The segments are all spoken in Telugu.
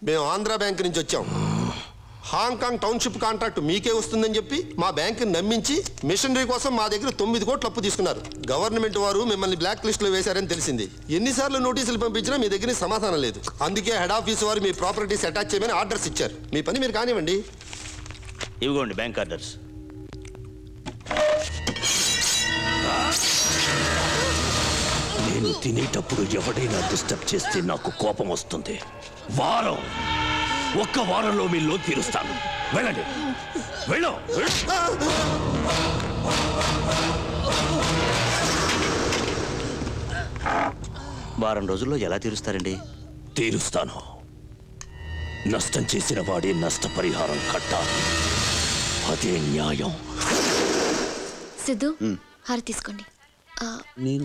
మేము ఆంధ్ర బ్యాంక్ నుంచి వచ్చాం హాంకాంగ్ టౌన్షిప్ కాంట్రాక్ట్ మీకే వస్తుందని చెప్పి మా బ్యాంకుని నమ్మించి మిషనరీ కోసం మా దగ్గర తొమ్మిది కోట్లు అప్పు తీసుకున్నారు గవర్నమెంట్ వారు మిమ్మల్ని బ్లాక్ లిస్ట్ లో వేశారని తెలిసింది ఎన్నిసార్లు నోటీసులు పంపించినా మీ దగ్గర సమాధానం లేదు అందుకే హెడ్ ఆఫీస్ వారు మీ ప్రాపర్టీస్ అటాచ్ చేయమని ఆర్డర్స్ ఇచ్చారు మీ పని మీరు కానివ్వండి ఇవిగోండి బ్యాంక్ ఆర్డర్స్ నేను తినేటప్పుడు ఎవడైనా డిస్టర్బ్ చేస్తే నాకు కోపం వస్తుంది వారం ఒక్క వారంలో మీ లోన్ తీరుస్తాను వెళ్ళండి వెళ్ళు వారం రోజుల్లో ఎలా తీరుస్తారండి తీరుస్తాను నష్టం చేసిన వాడే నష్టపరిహారం కట్టాలి అదే న్యాయం సిద్ధు హారతి తీసుకోండి ఆ, నేను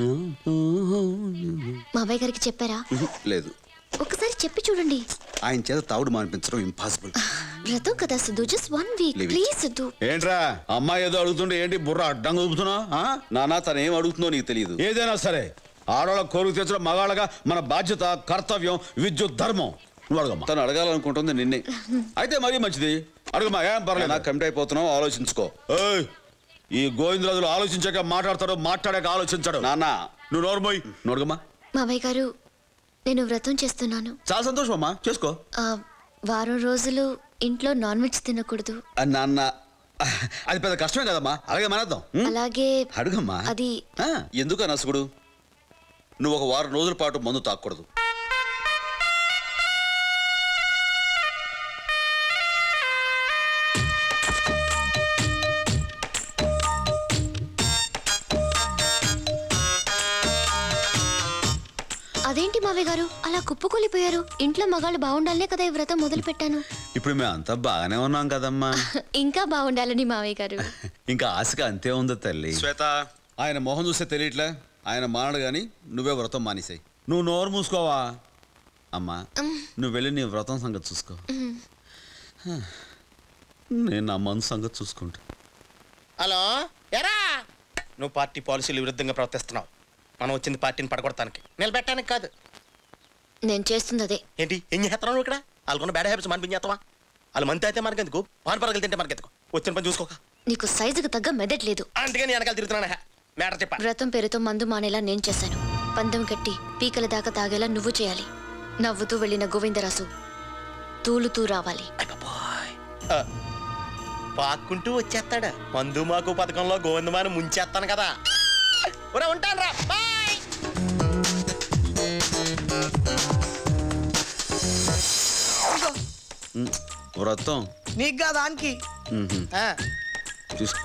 మా అబ్బాయి గారికి చెప్పారా లేదు ఒకసారి చెప్పి చూడండి ఆయన చేత తావుడు మానిపించడం ఇంపాసిబుల్ వ్రతం కదా Siddhu just one week Leave it. Please Siddhu ఏంట్రా అమ్మాయి ఏదో అడుగుతుంటే ఏంటి బుర్ర అడ్డంగా ఊపుతున్నా నానా తను ఏం అడుగుతుందో నీకు తెలియదు ఏదైనా సరే ఆడవాళ్ళ కోరిక తెచ్చడం మగాళ్ళగా మన బాధ్యత కర్తవ్యం విద్యుత్ ధర్మం నువ్వు అడగమ్మా తను అడగాలనుకుంటుంది నిన్నే అయితే మరీ మంచిది అడుగమ్మా ఏం పర్లేదు నాకు కమిట్ అయిపోతున్నావు ఆలోచించుకో ఏయ్, ఈ గోవిందరాజులు ఆలోచించాక మాట్లాడతాడు మాట్లాడాక ఆలోచించాడు నాన్న నువ్వు నోరుమోయ్ నోడుగమ్మా మావయ్య గారు నేను వ్రతం చేస్తున్నాను చాలా సంతోషం అమ్మా చేసుకో ఆ, వారం రోజులు ఇంట్లో నాన్ వెజ్ తినకూడదు ఆ, నాన్న అది పెద్ద కష్టమే కదమ్మా అలాగే మానేద్దాం ఉం? అలాగే అడుగమ్మా అది ఆ, ఎందుకు నసుగుడు నువ్వు ఒక వారం రోజుల పాటు మందు తాకూడదు అదేంటి మావయ్య గారు అలా కుప్పకూలిపోయారు ఇంట్లో మగాళ్ళు బాగుండాలనే కదా ఈ వ్రతం మొదలు పెట్టాను ఇప్పుడు మేము అంతా బాగానే ఉన్నాం కదమ్మా ఇంకా బాగుండాలని మావయ్య గారు ఇంకా ఆశగా అంతే ఉందో తల్లి శ్వేత ఆయన మొహం చూస్తే తెలియట్లే ఆయన మానడు గాని నువ్వే వ్రతం మానేసాయి నువ్వు నోరు మూసుకోవా అమ్మా నువ్వు వెళ్ళి నీ వ్రతం సంగతి చూసుకో నేను నా మనసు సంగతి చూసుకుంటా హలో ఎరా నువ్వు పార్టీ పాలసీలు విరుద్ధంగా ప్రవర్తిస్తున్నావు మనం వచ్చింది పార్టీని పడగొడటానికి నిలబెట్టడానికి కాదు నేను చేస్తుంది అదే ఏంటి ఏం చేస్తున్నావు నువ్వు ఇక్కడ వాళ్ళకున్న బ్యాడ్ హ్యాబిట్స్ మనిపించేస్తావా వాళ్ళు మంతి అయితే మనకెందుకు పాన్ పరగలు తింటే మనకెందుకు వచ్చిన పని చూసుకోక నీకు సైజుకు తగ్గ మెదట్లేదు అందుకే నేను వెనకాల తిరుగుతున్నా మ్యాటర్ చెప్పా వ్రతం పేరుతో మందు మానేలా నేను చేశాను పందెం కట్టి పీకల దాకా తాగేలా నువ్వు చేయాలి నవ్వుతూ వెళ్ళిన గోవిందరాసు తూలుతూ రావాలి ఆ, పాక్కుంటూ వచ్చేస్తాడు మందు మాకు పథకంలో గోవిందమాని ముంచేస్తాను కదా ఒరే ఉంటాను రా బాయ్ ఉమ్, వ్రతం నీకు కాదు దానికి ఉహుం, ఆ, చూసుకో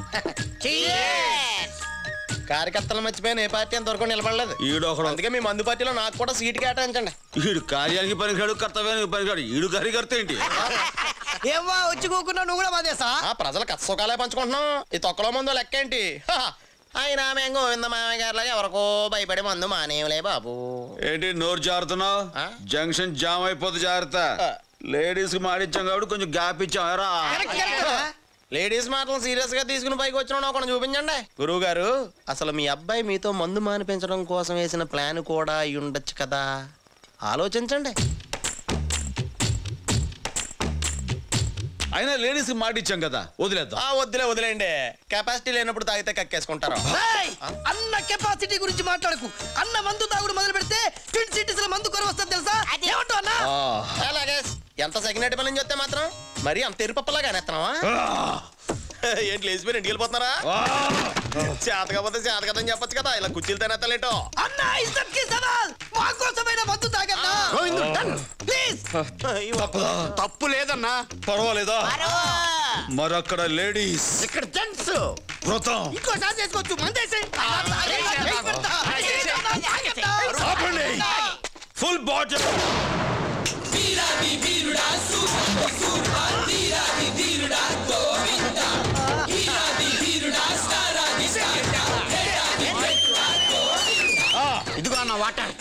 కార్యకర్తలు మర్చిపోయాను ఏ పార్టీ అంతవరకు నిలబడలేదు ఈడొకడు అందుకే మీ మందు పార్టీలో నాకు కూడా సీట్ కేటాయించండి ఈడు కార్యానికి పనికిరాడు కర్తవ్యానికి పనికిరాడు ఈడు కార్యకర్త ఏంటి ఏవ్వా వచ్చి కూకున్నా నువ్వు కూడా మాదేసా ఆ ప్రజలు కష్టసుఖాలే పంచుకుంటున్నాం ఈ తొక్కలో మందు లెక్క ఏంటి హ, ఆయన మేము గోవింద మామయ్య గారిలాగా ఎవరికో భయపడి మందు మానేయలే బాబు ఏంటి నోరు జారుతున్నావు ఆ? జంక్షన్ జామ్ అయిపోతే జాగ్రత్త ఆ. లేడీస్ కి మాడిచ్చాం కాబట్టి కొంచెం గ్యాప్ ఇచ్చాం ఎరా లేడీస్ మాటలు సీరియస్ గా తీసుకుని పైకి వచ్చిన ఒకటి చూపించండి గురువు గారు అసలు మీ అబ్బాయి మీతో మందు మానిపించడం కోసం వేసిన ప్లాన్ కూడా అయి ఉండొచ్చు కదా ఆలోచించండి అయినా లేడీస్ కి మాటిచ్చాం కదా వదిలేద్దాం ఆ వద్దులే వదిలేండి కెపాసిటీ లేనప్పుడు తాగితే కక్కేసుకుంటారు ఏయ్! అన్న కెపాసిటీ గురించి మాట్లాడకు అన్న మందు తాగుడు మొదలు పెడితే ట్విన్ సిటీస్ లో మందు కొర వస్తుంది తెలుసా ఏమంటావు అన్న అలాగే ఎంత సెకండ్ పని చెప్తే మాత్రం మరి అంత ఎరుపప్పలాగా అనేస్తున్నావా ఏంటి లేచిపోయి ఇంటికి వెళ్ళిపోతున్నారా చేత కాకపోతే చేత కదని చెప్పొచ్చు కదా ఇలా కుర్చీలు తినేస్తలేటో అన్న ఇజ్జత్ కి సవాల్ మా కోసమైనా మందు తాగన్నా ప్లీజ్ తప్పు లేదన్నా పర్వాలేదా మరక్కడ లేడీస్ ఇక్కడ జెంట్స్ వ్రతం ఇంకోసారి చేసుకోవచ్చు మందేసి ఆపండి ఫుల్ బాటిల్ ఇదిగో అన్న వాటర్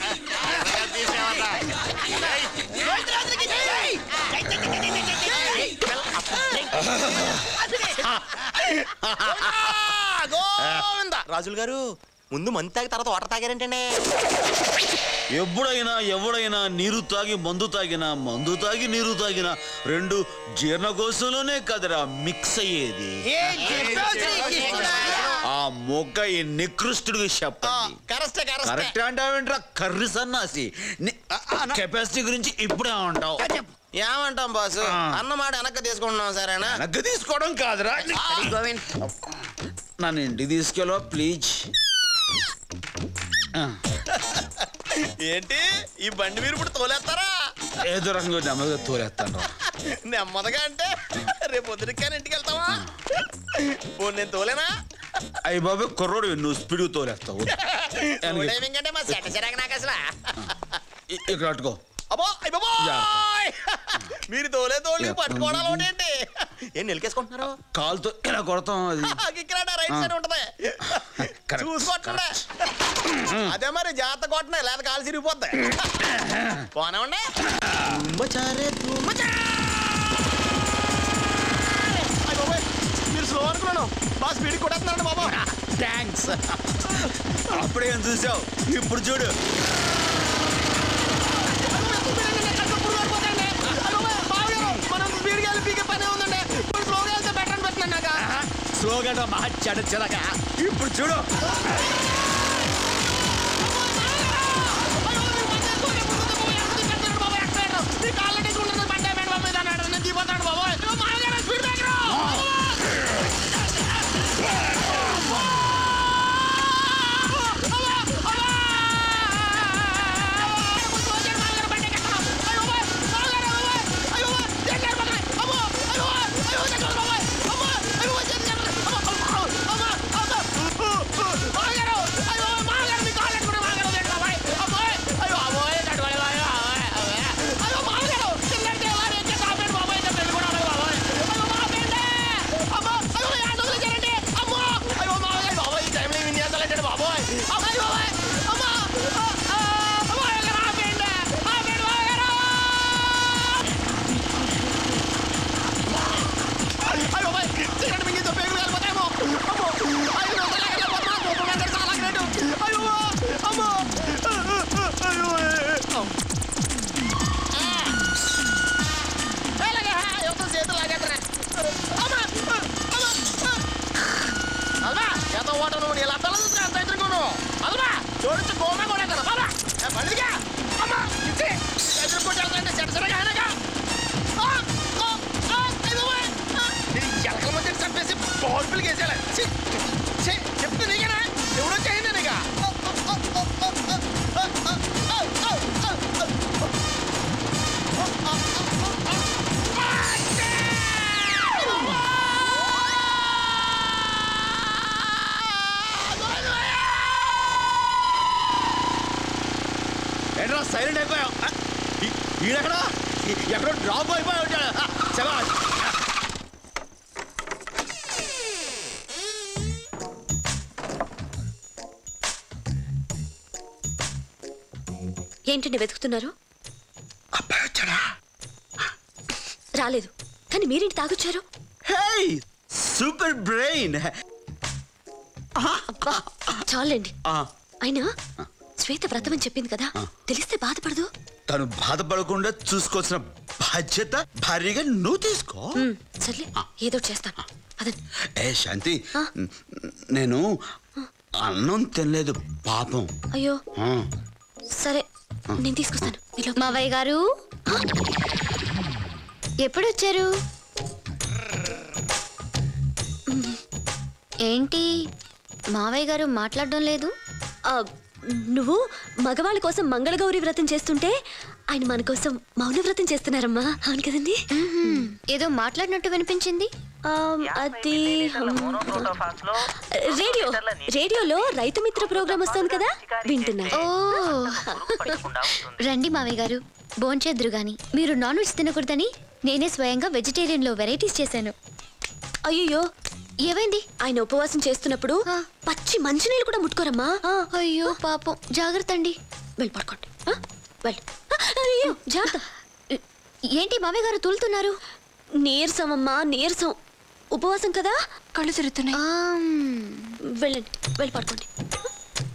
గోవింద రాజులు గారు ముందు మందు తాగి తర్వాత వాటర్ తాగారంటండి ఎప్పుడైనా ఎవడైనా నీరు తాగి మందు తాగినా మందు తాగి నీరు తాగినా రెండు జీర్ణకోశంలోనే కదరా మిక్స్ అయ్యేది ఆ మొగ్గ ఈ నికృష్టుడికి చెప్పండి కరెస్టే కరెస్టే కరెక్ట్ అంటావేంట్రా కర్రి సన్నాసి కెపాసిటీ గురించి ఇప్పుడే అంటావు ఏమంటాం బాసు ఆ. అన్నమాట వెనక్కి తీసుకుంటున్నాం సరేనా వెనక్కి తీసుకోవడం కాదురా నన్ను ఇంటికి తీసుకెళ్ళో ప్లీజ్ ఏంటి ఈ బండి మీరు ఇప్పుడు తోలేస్తారా ఏదో రకంగా నెమ్మదిగా తోలేస్తాను రా నెమ్మదిగా అంటే రేపు పొద్దునకాని ఇంటికి వెళ్తావా పోనీ నేను తోలేనా అయ్యి బాబు కుర్రోడు నువ్వు స్పీడ్ తోలేస్తావు తోలేమింగ్ అంటే మా సెట చిరాకు నాకు అసలు ఇ- ఇక్కడ అట్టుకో అబ్బో అయ్య బాబోయ్! మీరు తోలే తోలి యా. పట్టుకోవడాలు ఒకటి ఏంటి ఏం నిలికేసుకుంటున్నారు కాలుతో ఇలా కొడతాం అది ఇక్కడ రైట్ సైడ్ ఉంటది Correct, చూసుకోండి అదే మరి జాగ్రత్త కొట్టనే లేదా కాలు సిరిగిపోద్ది పోనివ్వండి తుమ్మచారే తుమ్మచా! అయ్ బాబోయ్, మీరు స్లో అనుకున్నాను బాగా స్పీడ్ కొట్టేస్తున్నాడు బాబా థ్యాంక్స్ అప్పుడే ఏం చూసావు ఇప్పుడు చూడు మనం స్పీడ్కి వెళ్ళి పీకే పనే ఉందండి ఇప్పుడు స్లోగా వెళ్తే బెటర్ అనిపిస్తున్నాను నాకు స్లోగా మా చెడ చెడగా ఇప్పుడు చూడు అల్వా ఎంత ఓట నువ్వు ఇలా పిల్లలు అంత ఎదుర్కొను అల్వా జోడించి గోమ కూడా కదా బాబా పండుగ అమ్మా ఇది ఎదుర్కొంటే వెళ్తాంటే చెడ్డ చెడ్డగా ఆయనగా ఎలకల మధ్య చంపేసి బాల్పులకి వేసేయాలి ఛీ, ఛీ, చెప్తే నీకేనా ఎవడో చేయండి నీక ఏంట్రా సైలెంట్ అయిపోయావు ఆ, ఈ- ఈడెక్కడా ఈ- ఎక్కడో డ్రాప్ అయిపోయావు చలా ఏంటండి వెతుకుతున్నారు అబ్బాయి వచ్చాడా రాలేదు కానీ మీరేంటి తాగొచ్చారు హే సూపర్ బ్రెయిన్ అబ్బా చాలండి అయినా శ్వేత వ్రతం అని చెప్పింది కదా తెలిస్తే బాధపడదు తను బాధపడకుండా చూసుకోవాల్సిన బాధ్యత భారీగా నువ్వు తీసుకో ఉమ్, సర్లే ఏదో ఒకటి చేస్తాను అదండి ఏ శాంతి ఆ? నేను అన్నం తినలేదు పాపం అయ్యో ఆ, సరే నేను తీసుకొస్తాను మీలో మావయ్య గారు ఎప్పుడు వచ్చారు ఏంటి మావయ్య గారు మాట్లాడడం లేదు ఆ, నువ్వు మగవాళ్ళ కోసం మంగళగౌరి వ్రతం చేస్తుంటే ఆయన మన కోసం మౌన వ్రతం చేస్తున్నారమ్మా అవును కదండి ఏదో మాట్లాడినట్టు వినిపించింది ఆ, అది ఉమ్, రేడియో రేడియోలో రైతు మిత్ర ప్రోగ్రామ్ వస్తుంది కదా వింటున్నా ఓ రండి మావయ్య గారు భోంచేద్దరు గాని మీరు నాన్ వెజ్ తినకూడదని నేనే స్వయంగా వెజిటేరియన్ లో వెరైటీస్ చేశాను అయ్యో ఏమైంది ఆయన ఉపవాసం చేస్తున్నప్పుడు ఆ. పచ్చి మంచినీళ్ళు కూడా ముట్టుకోరమ్మా ఆ, అయ్యో పాపం జాగ్రత్త అండి వెళ్ళి పడుకోండి ఆ, వెళ్ళు ఆ, అయ్యో జాగ్రత్త ఏంటి మావయ్య గారు తూలుతున్నారు నీరసం అమ్మా నీరసం ఉపవాసం కదా కళ్ళు తిరుగుతున్నాయి ఆమ్, వెళ్ళండి వెళ్ళి పడుకోండి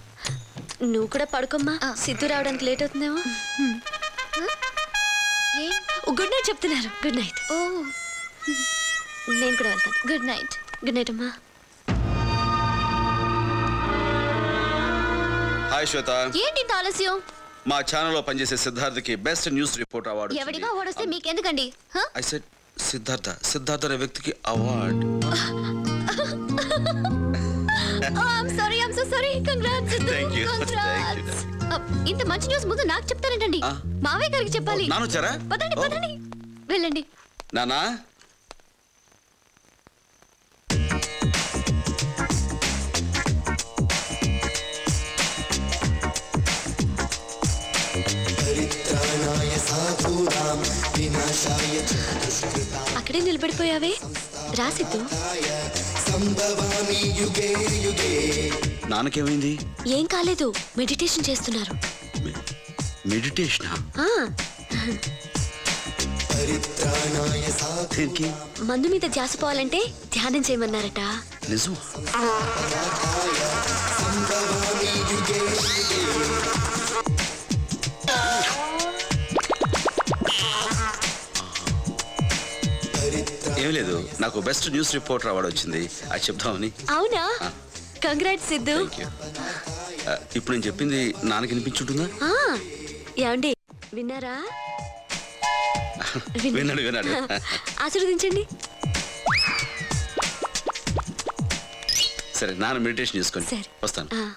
నువ్వు కూడా పడుకోమ్మా సిద్ధు రావడానికి లేట్ అవుతుందేమో ఏ గుడ్ నైట్ చెప్తున్నారు గుడ్ నైట్ ఓ నేను కూడా వెళ్తాను గుడ్ నైట్ గుడ్ నైట్ అమ్మా హాయ్ శ్వేత ఏంటి ఇంత ఆలస్యం మా ఛానల్లో పనిచేసే సిద్ధార్థకి బెస్ట్ న్యూస్ రిపోర్ట్ అవార్డు ఎవడిగా ఓడొస్తే మీకెందుకండి హ? ఐ సెడ్ సిద్ధార్థ సిద్ధార్థ అనే వ్యక్తికి award I'm sorry I'm so sorry congrats Thank you. Thank you. ఇంత మంచి న్యూస్ ముందు నాకు చెప్తారేంటండి ఆ. మావయ్య గారికి చెప్పాలి నాన్న వచ్చారా? పదండి ఓ. పదండి వెళ్ళండి నానా అక్కడే నిలబడిపోయావే రా సిద్ధు నాన్నకేమైంది ఏం కాలేదు మెడిటేషన్ చేస్తున్నారు మెడిటేషనా ఆ, దేనికి మందు మీద ధ్యాస పోవాలంటే ధ్యానం చేయమన్నారట నిజం ఏం లేదు నాకు బెస్ట్ న్యూస్ రిపోర్టర్ అవార్డు వచ్చింది అది చెప్దామని అవునా కంగ్రాట్ సిద్ధు థ్యాంక్ యూ ఇప్పుడు నేను చెప్పింది నాన్నకి వినిపించుంటుందా ఆ, ఏమండి విన్నారా విన్నాడు విన్నాడు ఆశీర్వదించండి సరే నాన్న మెడిటేషన్ చేసుకోండి సరే వస్తాను ఆ,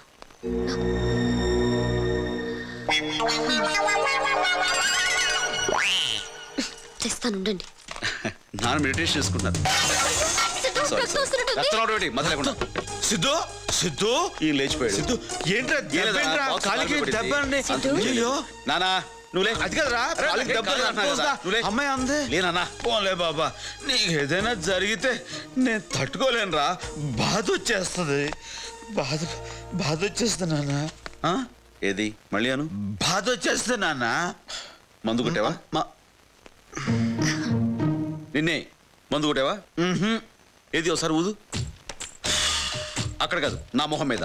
తెస్తాను ఉండండి నాన్న మెడిటేషన్ చేసుకుంటున్నారు సిద్ధు, Sorry, రక్తం sorry. వస్తున్నట్టుంది. రక్తం రావడం ఏంటి? మధ్య లేకుండా సిద్ధు సిద్ధు ఈయన లేచిపోయాడు సిద్ధు ఏంట్రా ఏం లేదా? దెబ్బేంట్రా? బాక్స్ కాలికి కాలు పడింది. దెబ్బ అండి సిద్ధు. అయ్యో నానా నువ్వు లే అది కదరా అరే, కాలికి నాకేం దెబ్బ కాదు రక్తం అంటున్నా వస్తుందా? కదా. నువ్వు లే. అమ్మాయి అందే లేనన్నా పోన్లే బాబా నీకు ఏదైనా జరిగితే నేను తట్టుకోలేనురా బాధ వచ్చేస్తుంది బాధ బాధ వచ్చేస్తుంది నాన్న ఆ? ఏది మళ్ళీ అను బాధ వచ్చేస్తుంది నాన్న మందు కొట్టావా మా- నిన్నే మందు కొట్టావా ఏది ఒకసారి ఊదు అక్కడ కాదు నా మొహం మీద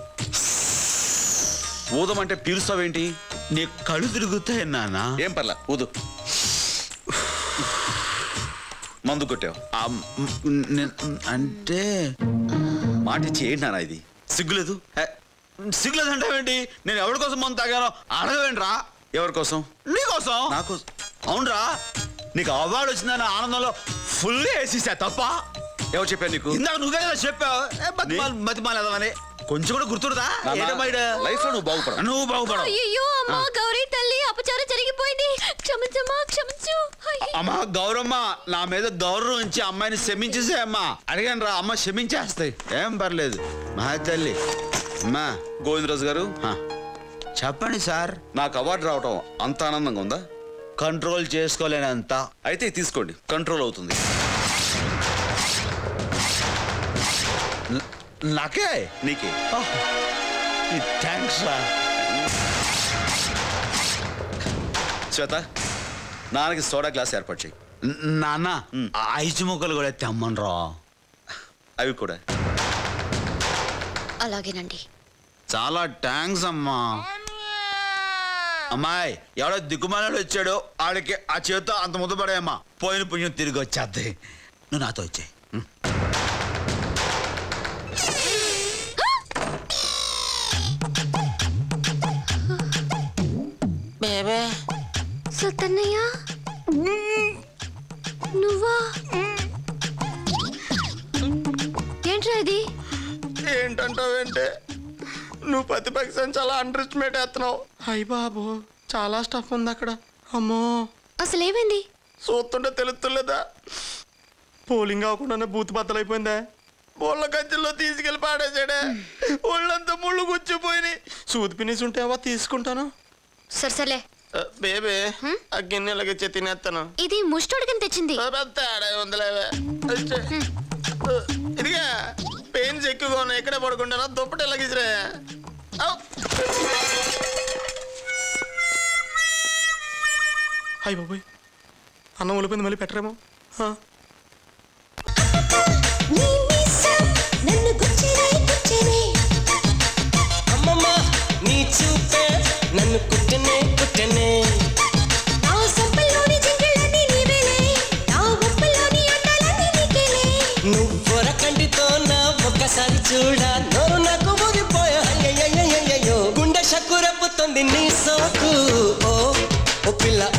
ఊదమంటే పీలుస్తావేంటి నీ కళ్ళు తిరుగుతాయి నాన్న ఏం పర్లా ఊదు మందు కొట్టావు ఆ, మ్, నే- అంటే మాట ఇచ్చి ఏంటి నాన్న ఇది సిగ్గులేదు ఏ, సిగ్గులేదంటావేంటి నేను ఎవరి కోసం మందు తాగానో అడగవేంట్రా ఎవరి కోసం నీకోసం నాకు అవునరా నీకు అవార్డు వచ్చిందన్న ఆనందంలో ఫుల్ వేసేసా తప్ప ఎవరు చెప్పారు నీకు ఇందాక నువ్వే కదా చెప్పావు ఏ, మతిమాల మతిమాలేదవని కొంచెం కూడా గుర్తురుదా లైఫ్ లో నువ్వు బాగుపడ నువ్వు బాగుపడవు అయ్యో అమ్మా గౌరీ తల్లి అపచారం జరిగిపోయింది క్షమించమ్మా క్షమించు అయ్యో. అమ్మా గౌరమ్మ నా మీద గౌరవం ఇచ్చి అమ్మాయిని క్షమించేసే అమ్మా అడిగాను రా అమ్మ క్షమించేస్తాయి ఏం పర్లేదు మా తల్లి అమ్మా గోవిందరాజు గారు ఆ, చెప్పండి సార్ నాకు అవార్డు రావటం అంత ఆనందంగా ఉందా కంట్రోల్ చేసుకోలేనంత అయితే ఇది తీసుకోండి కంట్రోల్ అవుతుంది నాకే నీకే థ్యాంక్స్ రా శ్వేత నాన్నకి సోడా గ్లాస్ ఏర్పాటు చేయి నాన్న ఐదు ముక్కలు కూడా తెమ్మనరా అవి కూడా అలాగేనండి చాలా థ్యాంక్స్ అమ్మా అమ్మాయి ఎవడో దిక్కుమాలాడు వచ్చాడు ఆడికి ఆ చేతితో అంత ముద్దపడేయమ్మా పోయిన పుణ్యం తిరిగి వచ్చేద్ది నువ్వు నాతో వచ్చాయి బేబే సత్తన్నయ్య నువ్వా ఏంట్రా ఇది ఏంటంటావేంటే నువ్వు ప్రతిపక్షం చాలా అండర్ ఎస్టిమేట్ వేస్తున్నావు అయ్య బాబు చాలా స్టఫ్ ఉంది అక్కడ అమ్మో అసలు ఏమైంది చూస్తుంటే తెలుస్తులేదా పోలింగ్ అవ్వకుండానే బూత్ బద్దలైపోయిందా బోళ్ళ గజ్జల్లో తీసుకెళ్లి పాడేసాడే ఒళ్ళంతా ముళ్ళు గుచ్చిపోయి సూది పినిసి ఉంటే అవా తీసుకుంటాను సరే సర్లే బేబే ఆ గిన్నెలకి ఇచ్చే తినేస్తాను ఇది ముష్టోడికని తెచ్చింది తేడా ఉందిలేవే అచ్చే. ఇదిగా పెయిన్స్ ఎక్కువగా ఉన్నాయి ఎక్కడే పడుకుంటానా దుప్పటి ఎలాగిసిరే అయ్యి బాబోయ్ అన్నం ఉలిపోయింది మళ్ళీ పెట్టరేమో ఆ. అమ్మమ్మ నీ పిల్ల